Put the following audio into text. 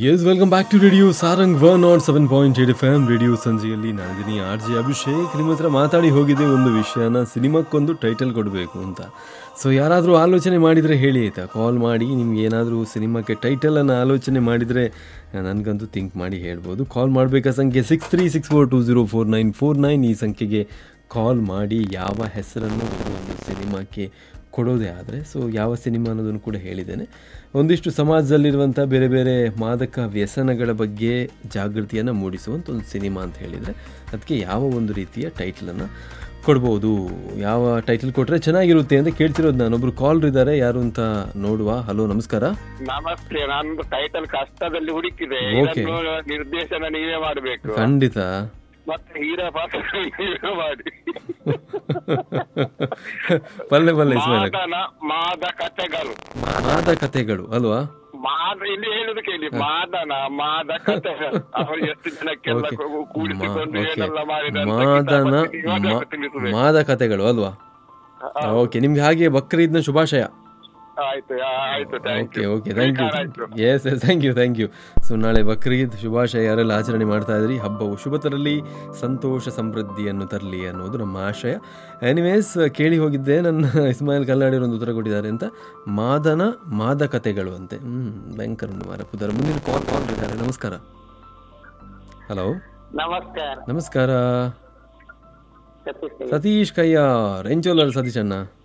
S welcome back to radio Sarang one nought seven point eight F M radio ಸಂಜೆಯಲ್ಲಿ ನಾನಿದ್ದೀನಿ R J Abhishek ನಿಮ್ಮ ಹತ್ರ ಮಾತಾಡಿ ಹೋಗಿದೆ ಒಂದು ವಿಷಯನ ಸಿನಿಮಾಕ್ಕೊಂದು ಟೈಟಲ್ ಕೊಡಬೇಕು ಅಂತ ಸೊ ಯಾರಾದರೂ ಆಲೋಚನೆ ಮಾಡಿದರೆ ಹೇಳಿ ಆಯಿತಾ ಕಾಲ್ ಮಾಡಿ ನಿಮ್ಗೆ ಏನಾದರೂ ಸಿನಿಮಾಕ್ಕೆ ಟೈಟಲನ್ನು ಆಲೋಚನೆ ಮಾಡಿದರೆ ನನಗಂತೂ ಥಿಂಕ್ ಮಾಡಿ ಹೇಳ್ಬೋದು ಕಾಲ್ ಮಾಡಬೇಕಾ ಸಂಖ್ಯೆ six three six four two zero four nine four nine ಈ ಸಂಖ್ಯೆಗೆ ಕಾಲ್ ಮಾಡಿ ಯಾವ ಹೆಸರನ್ನು ಒಂದು ಸಿನಿಮಾಕ್ಕೆ ಕೊಡೋದೇ ಆದರೆ ಸೊ ಯಾವ ಸಿನಿಮಾ ಅನ್ನೋದನ್ನು ಕೂಡ ಹೇಳಿದ್ದೇನೆ ಒಂದಿಷ್ಟು ಸಮಾಜದಲ್ಲಿರುವಂಥ ಬೇರೆ ಬೇರೆ ಮಾದಕ ವ್ಯಸನಗಳ ಬಗ್ಗೆ ಜಾಗೃತಿಯನ್ನು ಮೂಡಿಸುವಂಥ ಒಂದು ಸಿನಿಮಾ ಅಂತ ಹೇಳಿದರೆ ಅದಕ್ಕೆ ಯಾವ ಒಂದು ರೀತಿಯ ಟೈಟಲನ್ನು ಕೊಡ್ಬೋದು ಯಾವ ಟೈಟಲ್ ಕೊಟ್ಟರೆ ಚೆನ್ನಾಗಿರುತ್ತೆ ಅಂತ ಕೇಳ್ತಿರೋದು ನಾನೊಬ್ರು ಕಾಲ್ ಇದ್ದಾರೆ ಯಾರು ಅಂತ ನೋಡುವ ಹಲೋ ನಮಸ್ಕಾರ ನಮಸ್ತೆ ನಂದು ಟೈಟಲ್ ಕಷ್ಟದಲ್ಲಿ ಹುಡುಕಿದೆ Okay. ಇದನ್ನು ನಿರ್ದೇಶನ ನೀವೇ ಮಾಡಬೇಕು ಖಂಡಿತ ಮತ್ತೆ ಹೀರೋ ಪಾತ್ರ ನೀವೇ ಮಾಡಿ ಪಲ್ಲೆ ಪಲ್ಲೆ ಇಸ್ಮಾಯಿಲ್ ಮಾದನ ಮಾದ ಕಥೆಗಳು ಮಾದ ಕಥೆಗಳು ಅಲ್ವಾ ಮಾದ ಇಲ್ಲಿ ಹೇಳುದು ಕೇಳಿ ಮಾದನ ಮಾದ ಕಥೆಗಳು ಅವರು ಎಷ್ಟು ಜನಕ್ಕೆಲ್ಲ ಓಕೆ ಕೂ- ಕೂಡಿಸಿಕೊಂಡು ಓಕೆ ಏನೆಲ್ಲ ಮಾಡಿದ ಮಾದನ ಮಾದ ಕಥೆಗಳು ಅಲ್ವಾ ಓಕೆ ನಿಮ್ಗೆ ಹಾಗೆ ಬಕ್ರೀದ್ನ ಶುಭಾಶಯ ಆಯ್ತು ಆ, ಆಯ್ತು thank okay you okay thank you ಆಯ್ತು yes yes thank you thank you so ನಾಳೆ ಬಕ್ರೀದ್ ಶುಭಾಶಯ ಯಾರೆಲ್ಲ ಆಚರಣೆ ಮಾಡ್ತಾ ಇದ್ರಿ ಹಬ್ಬವು ಶುಭ ತರಲಿ ಸಂತೋಷ ಸಮೃದ್ಧಿಯನ್ನು ತರಲಿ ಅನ್ನೋದು ನಮ್ಮ ಆಶಯ ಎನಿವೇಸ್ ಕೇಳಿ ಹೋಗಿದ್ದೆ ನನ್ನ ಇಸ್ಮಾಯಿಲ್ ಕಲ್ಲಾಡಿರು ಒಂದು ಉತ್ತರ ಕೊಟ್ಟಿದ್ದಾರೆ ಅಂತ ಮಾದನ ಮಾದಕತೆಗಳು ಅಂತೆ ಹ್ಞೂ ಭಯಂಕರ ಮಾರ ಪುದರ ಮುಂದಿನ ಕಾಲ್ ಕಾಲ್ ಇದ್ದಾರೆ ನಮಸ್ಕಾರ ಹಲೋ ನಮಸ್ಕಾರ ನಮಸ್ಕಾರ ಸತೀಶ್ ಸತೀಶ್ ಕಯ್ಯಾರ್ ಎಂಚೋಲರ್ ಸತೀಶಣ್ಣ